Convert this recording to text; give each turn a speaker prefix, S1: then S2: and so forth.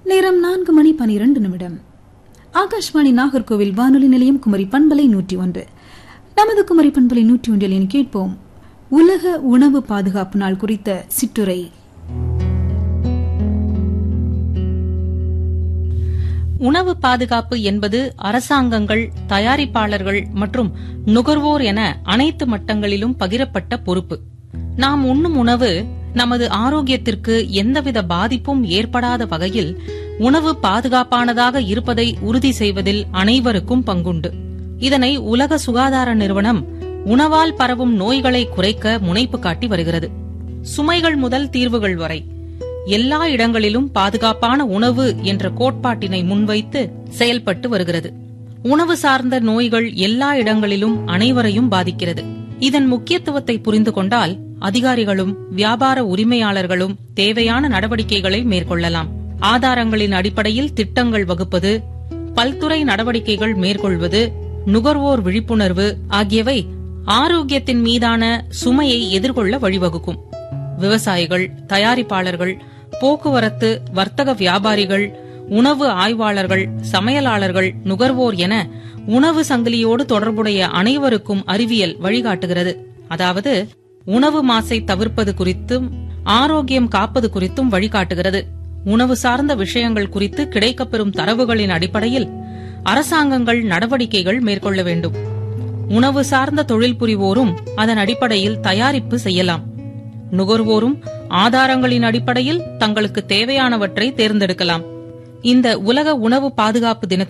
S1: நேரம் நான்கு மணி பனிரெண்டு நிமிடம் ஆகாஷ்வாணி நாகர்கோவில் வானொலி நிலையம் குமரி பண்பலை நூற்றி ஒன்று நமது குமரி பண்பலை நூற்றி ஒன்றில் இனி கேட்போம் உலக உணவு பாதுகாப்பு நாள் குறித்த சிற்றுரை
S2: உணவு பாதுகாப்பு என்பது அரசாங்கங்கள் தயாரிப்பாளர்கள் மற்றும் நுகர்வோர் என அனைத்து மட்டங்களிலும் பகிரப்பட்ட பொறுப்பு நாம் உண்ணும் உணவு நமது ஆரோக்கியத்திற்கு எந்தவித பாதிப்பும் ஏற்படாத வகையில் உணவு பாதுகாப்பானதாக இருப்பதை உறுதி செய்வதில் அனைவருக்கும் பங்குண்டு இதனை உலக சுகாதார நிறுவனம் உணவால் பரவும் நோய்களை குறைக்க முனைப்பு காட்டி வருகிறது சுமைகள் முதல் தீர்வுகள் வரை எல்லா இடங்களிலும் பாதுகாப்பான உணவு என்ற கோட்பாட்டினை முன்வைத்து செயல்பட்டு வருகிறது உணவு சார்ந்த நோய்கள் எல்லா இடங்களிலும் அனைவரையும் பாதிக்கிறது இதன் முக்கியத்துவத்தை புரிந்து கொண்டால் அதிகாரிகளும் வியாபார உரிமையாளர்களும் தேவையான நடவடிக்கைகளை மேற்கொள்ளலாம் ஆதாரங்களின் அடிப்படையில் திட்டங்கள் வகுப்பது பல்துறை நடவடிக்கைகள் மேற்கொள்வது நுகர்வோர் விழிப்புணர்வு ஆகியவை ஆரோக்கியத்தின் மீதான சுமையை எதிர்கொள்ள வழிவகுக்கும் விவசாயிகள் தயாரிப்பாளர்கள் போக்குவரத்து வர்த்தக வியாபாரிகள் உணவு ஆய்வாளர்கள் சமையலாளர்கள் நுகர்வோர் என உணவு சங்கிலியோடு தொடர்புடைய அனைவருக்கும் அறிவியல் வழிகாட்டுகிறது அதாவது உணவு மாசை தவிர்ப்பது குறித்தும் ஆரோக்கியம் காப்பது குறித்தும் வழிகாட்டுகிறது உணவு சார்ந்த விஷயங்கள் குறித்து கிடைக்கப்பெறும் தரவுகளின் அடிப்படையில் அரசாங்கங்கள் நடவடிக்கைகள் மேற்கொள்ள வேண்டும் உணவு சார்ந்த தொழில் புரிவோரும் அதன் அடிப்படையில் தயாரிப்பு செய்யலாம் நுகர்வோரும் ஆதாரங்களின் அடிப்படையில் தங்களுக்கு தேவையானவற்றை தேர்ந்தெடுக்கலாம் இந்த உலக உணவு பாதுகாப்பு தினத்தை